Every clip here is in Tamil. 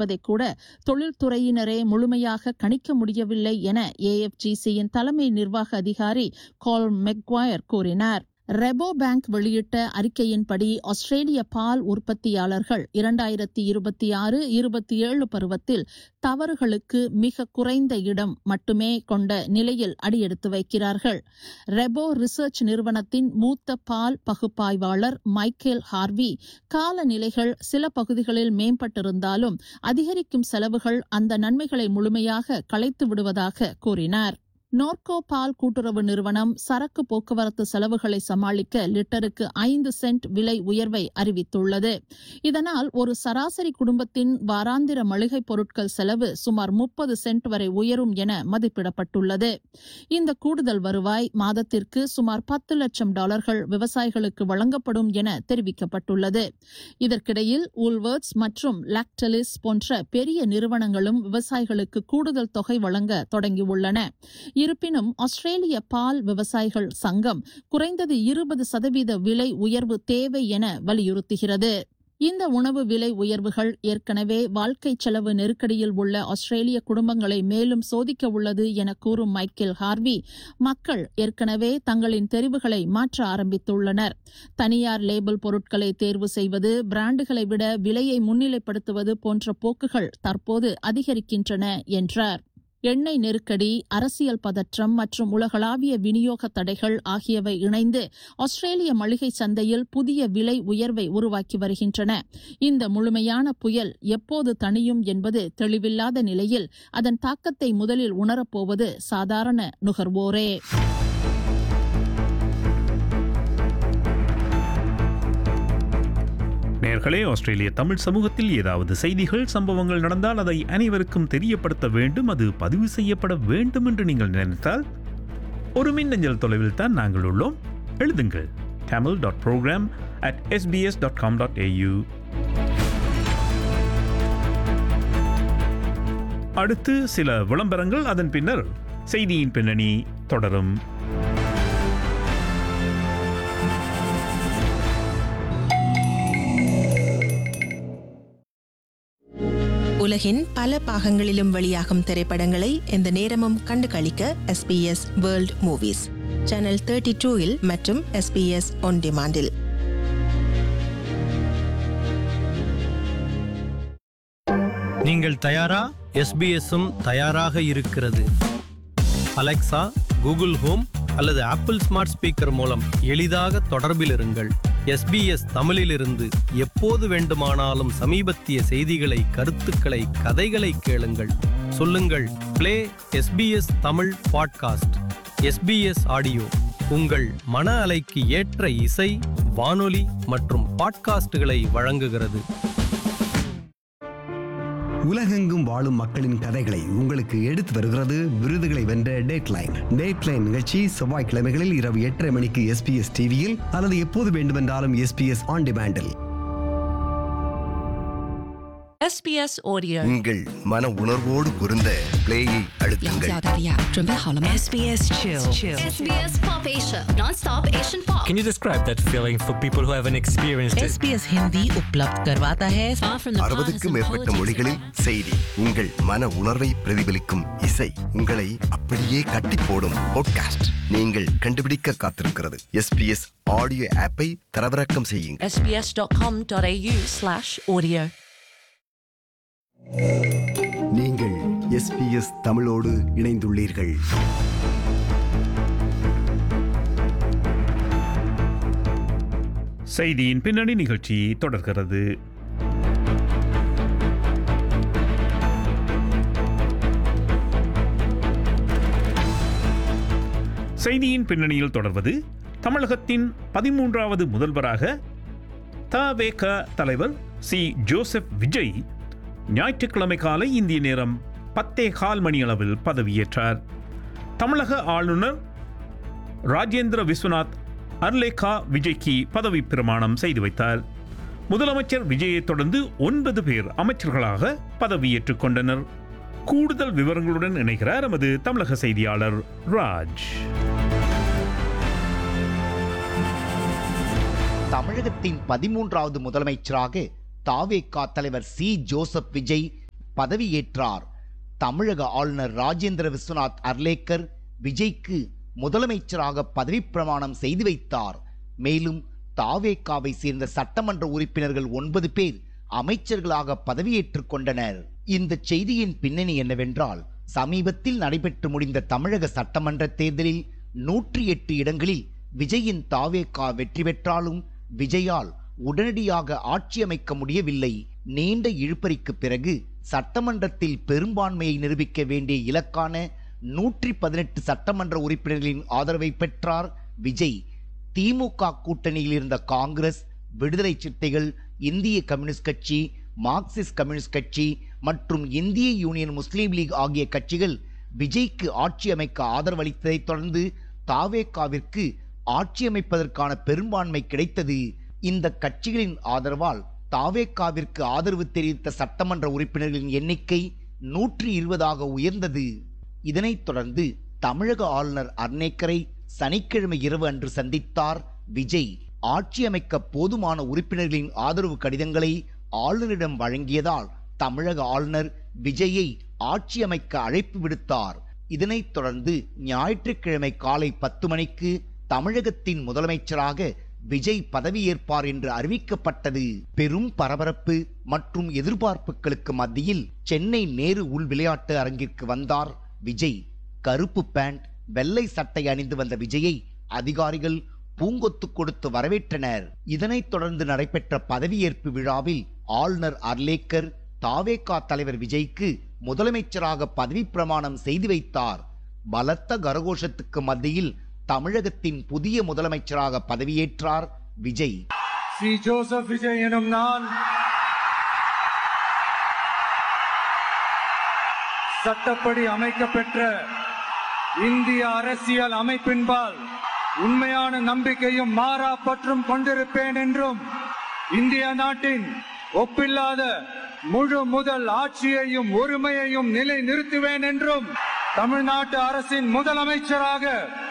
என்பதை கூட தொழில்துறையினரே முழுமையாக கணிக்க முடியவில்லை என ஏஎஃப்ஜிசியின் தலைமை நிர்வாக அதிகாரி கால் மெக்வாயர் கூறினார் ரெபோ பேங்க் வெளியிட்ட அறிக்கையின்படி ஆஸ்திரேலிய பால் உற்பத்தியாளர்கள் இரண்டாயிரத்தி இருபத்தி ஆறு இருபத்தி ஏழு பருவத்தில் தவறுகளுக்கு மிக குறைந்த இடம் மட்டுமே கொண்ட நிலையில் அடியெடுத்து வைக்கிறார்கள் ரெபோ ரிசர்ச் நிறுவனத்தின் மூத்த பால் பகுப்பாய்வாளர் மைக்கேல் ஹார்வி காலநிலைகள் சில பகுதிகளில் மேம்பட்டிருந்தாலும் அதிகரிக்கும் செலவுகள் அந்த நன்மைகளை முழுமையாக களைத்து விடுவதாக கூறினார் நோர்கோ பால் கூட்டுறவு நிறுவனம் சரக்கு போக்குவரத்து செலவுகளை சமாளிக்க லிட்டருக்கு ஐந்து சென்ட் விலை உயர்வை அறிவித்துள்ளது இதனால் ஒரு சராசரி குடும்பத்தின் வாராந்திர மளிகைப் பொருட்கள் செலவு சுமார் முப்பது சென்ட் வரை உயரும் என மதிப்பிடப்பட்டுள்ளது இந்த கூடுதல் வருவாய் மாதத்திற்கு சுமார் பத்து லட்சம் டாலர்கள் விவசாயிகளுக்கு வழங்கப்படும் என தெரிவிக்கப்பட்டுள்ளது இதற்கிடையில் உல்வர்ட்ஸ் மற்றும் லாக்டலிஸ் போன்ற பெரிய நிறுவனங்களும் விவசாயிகளுக்கு கூடுதல் தொகை வழங்க தொடங்கியுள்ளன இருப்பினும் ஆஸ்திரேலிய பால் விவசாயிகள் சங்கம் குறைந்தது இருபது சதவீத விலை உயர்வு தேவை என வலியுறுத்துகிறது இந்த உணவு விலை உயர்வுகள் ஏற்கனவே வாழ்க்கை செலவு நெருக்கடியில் உள்ள ஆஸ்திரேலிய குடும்பங்களை மேலும் சோதிக்க உள்ளது என கூறும் மைக்கேல் ஹார்வி மக்கள் ஏற்கனவே தங்களின் தெரிவுகளை மாற்ற ஆரம்பித்துள்ளனர் தனியார் லேபிள் பொருட்களை தேர்வு செய்வது பிராண்டுகளை விட விலையை முன்னிலைப்படுத்துவது போன்ற போக்குகள் தற்போது அதிகரிக்கின்றன என்றார் எண்ணெய் நெருக்கடி அரசியல் பதற்றம் மற்றும் உலகளாவிய விநியோக தடைகள் ஆகியவை இணைந்து ஆஸ்திரேலிய மளிகை சந்தையில் புதிய விலை உயர்வை உருவாக்கி வருகின்றன இந்த முழுமையான புயல் எப்போது தணியும் என்பது தெளிவில்லாத நிலையில் அதன் தாக்கத்தை முதலில் உணரப்போவது சாதாரண நுகர்வோரே நேர்களே ஆஸ்திரேலிய தமிழ் சமூகத்தில் ஏதாவது செய்திகள் சம்பவங்கள் நடந்தால் அதை அனைவருக்கும் தெரியப்படுத்த வேண்டும் அது பதிவு செய்யப்பட வேண்டும் என்று நீங்கள் நினைத்தால் ஒரு மின்னஞ்சல் தொலைவில் தான் நாங்கள் உள்ளோம் எழுதுங்கள் tamil dot program at SBS dot com dot AU அடுத்து சில விளம்பரங்கள் அதன் பின்னர் செய்தியின் பின்னணி தொடரும் உலகின் பல பாகங்களிலும் வெளியாகும் திரைப்படங்களை எந்த நேரமும் கண்டு களிக்க SBS world movies channel thirty டூவில் மற்றும் எஸ்பிஎஸ் ஒன் டிமாண்டில் நீங்கள் தயாரா எஸ்பிஎஸ்ஸும் தயாராக இருக்கிறது அலெக்சா கூகுள் ஹோம் அல்லது ஆப்பிள் ஸ்மார்ட் ஸ்பீக்கர் மூலம் எளிதாக தொடர்பில் இருங்கள் எஸ்பிஎஸ் தமிழிலிருந்து எப்போது வேண்டுமானாலும் சமீபத்திய செய்திகளை கருத்துக்களை கதைகளை கேளுங்கள் சொல்லுங்கள் play SBS Tamil podcast SBS audio உங்கள் மன அலைக்கு ஏற்ற இசை வானொலி மற்றும் பாட்காஸ்டுகளை வழங்குகிறது உலகெங்கும் வாழும் மக்களின் கதைகளை உங்களுக்கு எடுத்து வருகிறது விருதுகளை வென்ற டேட்லைன் டேட்லைன் நிகழ்ச்சி செவ்வாய்க்கிழமைகளில் இரவு எட்டரை மணிக்கு எஸ்பிஎஸ் டிவியில் அல்லது எப்போது வேண்டுமென்றாலும் எஸ்பிஎஸ் ஆன் டிமாண்டில் SBS Audio. உங்கள் மன உணர்வோடு பொருந்த பிளேயை அழுத்துங்கள் 大利亚准备好了吗 SBS Chill. SBS Pop Asia non-stop Asian pop Can you describe that feeling for people who haven't experienced it? SBS Hindi उपलब्ध करवाता है far from the அறுபதுக்கும் மேற்பட்ட மொழிகளில் செய்தி உங்கள் மன உணர்வை பிரதிபலிக்கும் இசை உங்களை அப்படியே கட்டி போடும் பாட்காஸ்ட் நீங்கள் கண்டுபிடிக்க காத்திருக்கிறது எஸ்பிஎஸ் ஆடியோ ஆப்பை தரவிறக்கம் செய்யுங்கள் sbs.com.au slash audio. நீங்கள் எஸ்பிஎஸ் தமிழோடு இணைந்துள்ளீர்கள் செய்தியின் பின்னணி நிகழ்ச்சி தொடர்கிறது செய்தியின் பின்னணியில் தொடர்வது தமிழகத்தின் பதிமூன்றாவது முதல்வராக தவேக தலைவர் சி ஜோசப் விஜய் ஞாயிற்றுக்கிழமை காலை இந்திய நேரம் பத்தே கால் மணி அளவில் பதவியேற்றார் தமிழக ஆளுநர் ராஜேந்திர விஸ்வநாத் அர்லேகா விஜய்க்கு பதவி பிரமாணம் செய்து வைத்தார் முதலமைச்சர் விஜயை தொடர்ந்து ஒன்பது பேர் அமைச்சர்களாக பதவியேற்றுக் கொண்டனர் கூடுதல் விவரங்களுடன் இணைகிறார் நமது தமிழக செய்தியாளர் ராஜ் தமிழகத்தின் பதிமூன்றாவது முதலமைச்சராக தாவேகா தலைவர் சி ஜோசப் விஜய் பதவியேற்றார் தமிழக ஆளுநர் ராஜேந்திர விஸ்வநாத் அர்லேக்கர் விஜய்க்கு முதலமைச்சராக பதவிப் பிரமாணம் செய்து வைத்தார் மேலும் தாவேகாவை சேர்ந்த சட்டமன்ற உறுப்பினர்கள் ஒன்பது பேர் அமைச்சர்களாக பதவியேற்றுக் கொண்டனர் இந்த செய்தியின் பின்னணி என்னவென்றால் சமீபத்தில் நடைபெற்று முடிந்த தமிழக சட்டமன்ற தேர்தலில் நூற்றி எட்டு இடங்களில் விஜயின் தாவேகா வெற்றி பெற்றாலும் விஜயால் உடனடியாக ஆட்சி அமைக்க முடியவில்லை நீண்ட இழுபறிக்கு பிறகு சட்டமன்றத்தில் பெரும்பான்மையை நிரூபிக்க வேண்டிய இலக்கான நூற்றி பதினெட்டு சட்டமன்ற உறுப்பினர்களின் ஆதரவை பெற்றார் விஜய் திமுக கூட்டணியில் இருந்த காங்கிரஸ் விடுதலை சிறுத்தைகள் இந்திய கம்யூனிஸ்ட் கட்சி மார்க்சிஸ்ட் கம்யூனிஸ்ட் கட்சி மற்றும் இந்திய யூனியன் முஸ்லீம் லீக் ஆகிய கட்சிகள் விஜய்க்கு ஆட்சி அமைக்க ஆதரவளித்ததைத் தொடர்ந்து தாவேகாவிற்கு ஆட்சி அமைப்பதற்கான பெரும்பான்மை கிடைத்தது இந்த கட்சிகளின் ஆதரவால் தாவேகாவிற்கு ஆதரவு தெரிவித்த சட்டமன்ற உறுப்பினர்களின் எண்ணிக்கை நூற்றி இருபதாக உயர்ந்தது இதனைத் தொடர்ந்து தமிழக ஆளுநர் அர்னேக்கரை சனிக்கிழமை இரவு அன்று சந்தித்தார் விஜய் ஆட்சி அமைக்க போதுமான உறுப்பினர்களின் ஆதரவு கடிதங்களை ஆளுநரிடம் வழங்கியதால் தமிழக ஆளுநர் விஜயை ஆட்சி அமைக்க அழைப்பு விடுத்தார் இதனைத் தொடர்ந்து ஞாயிற்றுக்கிழமை காலை பத்து மணிக்கு தமிழகத்தின் முதலமைச்சராக விஜய் பதவியேற்பார் என்று அறிவிக்கப்பட்டது பெரும் பரபரப்பு மற்றும் எதிர்பார்ப்புகளுக்கு மத்தியில் சென்னை நேரு உள் விளையாட்டு அரங்கிற்கு வந்தார் விஜய் கருப்பு பேண்ட் வெள்ளை சட்டை அணிந்து வந்த விஜயை அதிகாரிகள் பூங்கொத்து கொடுத்து வரவேற்றனர் இதனைத் தொடர்ந்து நடைபெற்ற பதவியேற்பு விழாவில் ஆளுநர் அர்லேக்கர் தாவேகா தலைவர் விஜய்க்கு முதலமைச்சராக பதவி பிரமாணம் செய்து வைத்தார் பலத்த கரகோஷத்துக்கு மத்தியில் தமிழகத்தின் புதிய முதலமைச்சராக பதவியேற்றார் விஜய் சி ஜோசப் விஜய் எனும் நான் சட்டப்படி அமைக்கப்பெற்ற இந்திய அரசியல் அமைப்பின்பால் உண்மையான நம்பிக்கையும் மாறா பற்றும் கொண்டிருப்பேன் என்றும் இந்திய நாட்டின் ஒப்பில்லாத முழு முதல் ஆட்சியையும் ஒருமையையும் நிலை நிறுத்துவேன் என்றும் தமிழ்நாட்டு அரசின் முதலமைச்சராக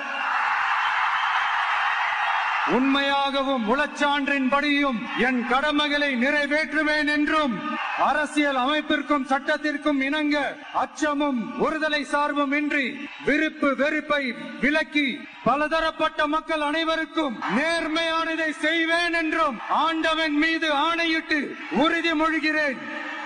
உண்மையாகவும் உளச்சான்றின்படியும் என் கடமைகளை நிறைவேற்றுவேன் என்றும் அரசியல் அமைப்பிற்கும் சட்டத்திற்கும் இணங்க அச்சமும் ஒருதலை சார்பும் இன்றி விருப்பு வெறுப்பை விலக்கி பலதரப்பட்ட மக்கள் அனைவருக்கும் நேர்மையானதை செய்வேன் என்றும் ஆண்டவன் மீது ஆணையிட்டு உறுதிமொழிகிறேன்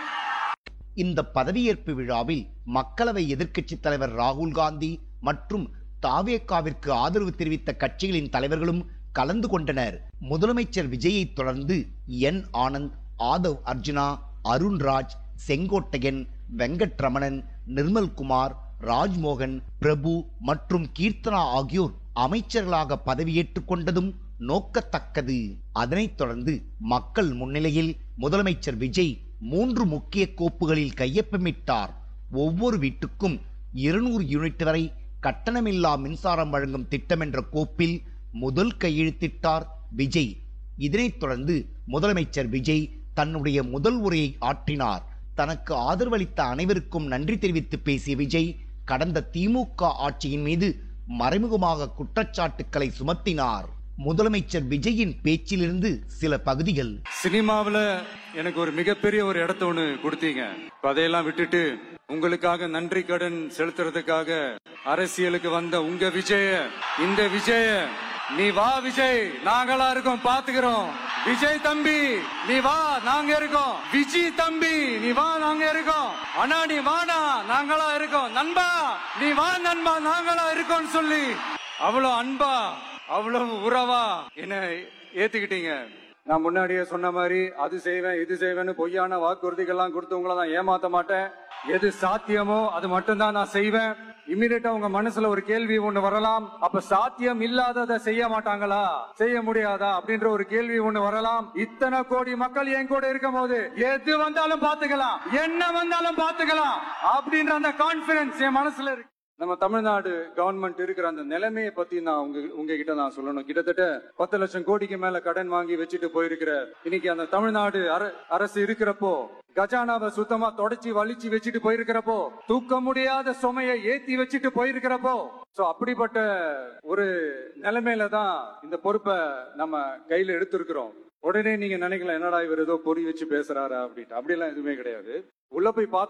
இந்த பதவியேற்பு விழாவில் மக்களவை எதிர்க்கட்சித் தலைவர் ராகுல் காந்தி மற்றும் தாவேகாவிற்கு ஆதரவு தெரிவித்த கட்சிகளின் தலைவர்களும் கலந்து கொண்டனர் முதலமைச்சர் விஜயை தொடர்ந்து என் ஆனந்த் ஆதவ் அர்ஜுனா அருண்ராஜ் செங்கோட்டையன் வெங்கட்ரமணன் நிர்மல்குமார் ராஜ்மோகன் பிரபு மற்றும் கீர்த்தனா ஆகியோர் அமைச்சர்களாக பதவியேற்றுக் கொண்டதும் நோக்கத்தக்கது அதனைத் தொடர்ந்து மக்கள் முன்னிலையில் முதலமைச்சர் விஜய் மூன்று முக்கிய கோப்புகளில் கையொப்பமிட்டார் ஒவ்வொரு வீட்டுக்கும் இருநூறு யூனிட் வரை கட்டணமில்லா மின்சாரம் வழங்கும் திட்டம் என்ற கோப்பில் முதல் கையெழுத்திட்டார் விஜய் இதனைத் தொடர்ந்து முதலமைச்சர் விஜய் தன்னுடைய முதல் உரையை ஆற்றினார் தனக்கு ஆதரவளித்த அனைவருக்கும் நன்றி தெரிவித்து பேசிய விஜய் கடந்த திமுக ஆட்சியின் மீது மறைமுகமாக குற்றச்சாட்டுக்களை சுமத்தினார் முதலமைச்சர் விஜயின் பேச்சிலிருந்து சில பகுதிகள் சினிமாவுல எனக்கு ஒரு மிகப்பெரிய ஒரு இடத்த ஒண்ணு கொடுத்தீங்க இப்ப அதையெல்லாம் விட்டுட்டு உங்களுக்காக நன்றி கடன் செலுத்துறதுக்காக அரசியலுக்கு வந்த உங்க விஜய இந்த விஜய நீ வா விஜய் நாங்களா இருக்கோம் பாத்துக்கிறோம் விஜய் தம்பி நீ வா நாங்க இருக்கோம் விஜி தம்பி நீ வா நாங்க இருக்கோம் அண்ணா நீ வாடா நாங்களா இருக்கோம் நண்பா நீ வா நண்பா நாங்களா இருக்கோம்னு சொல்லி அவ்வளவு அன்பா அவ்வளவு உறவா என்ன ஏத்துக்கிட்டீங்க நான் முன்னாடியே சொன்ன மாதிரி அது செய்வேன் இது செய்வேன்னு பொய்யான வாக்குறுதிகள்லாம் கொடுத்து உங்களை நான் ஏமாத்த மாட்டேன் எது சாத்தியமோ அது மட்டும்தான் நான் செய்வேன் இம்மிடியா உங்க மனசுல ஒரு கேள்வி ஒண்ணு வரலாம் அப்ப சாத்தியம் இல்லாததை செய்ய மாட்டாங்களா செய்ய முடியாதா அப்படின்ற ஒரு கேள்வி ஒண்ணு வரலாம் இத்தனை கோடி மக்கள் என் கூட இருக்கும் போது எது வந்தாலும் பாத்துக்கலாம் என்ன வந்தாலும் பாத்துக்கலாம் அப்படின்ற அந்த கான்பிடன்ஸ் என் மனசுல இருக்கு நம்ம தமிழ்நாடு கவர்மெண்ட் இருக்கிற அந்த நிலைமையை பத்தி நான் உங்க உங்ககிட்ட நான் சொல்லணும் கிட்டத்தட்ட பத்து லட்சம் கோடிக்கு மேல கடன் வாங்கி வச்சுட்டு போயிருக்கிற இன்னைக்கு அந்த தமிழ்நாடு அர- அரசு இருக்கிறப்போ கஜானாவை சுத்தமா தொடச்சி வலிச்சு வச்சுட்டு போயிருக்கிறப்போ தூக்க முடியாத சுமையை ஏத்தி வச்சுட்டு போயிருக்கிறப்போ சோ அப்படிப்பட்ட ஒரு நிலைமையில தான் இந்த பொறுப்பை நம்ம கையில எடுத்திருக்கிறோம் உடனே நீங்க நினைக்கலாம் என்னடா இவர் ஏதோ பொறி வச்சு பேசுறாரா அப்படின்ட்டு அப்படிலாம் எதுவுமே கிடையாது உள்ள போய் பார்த்து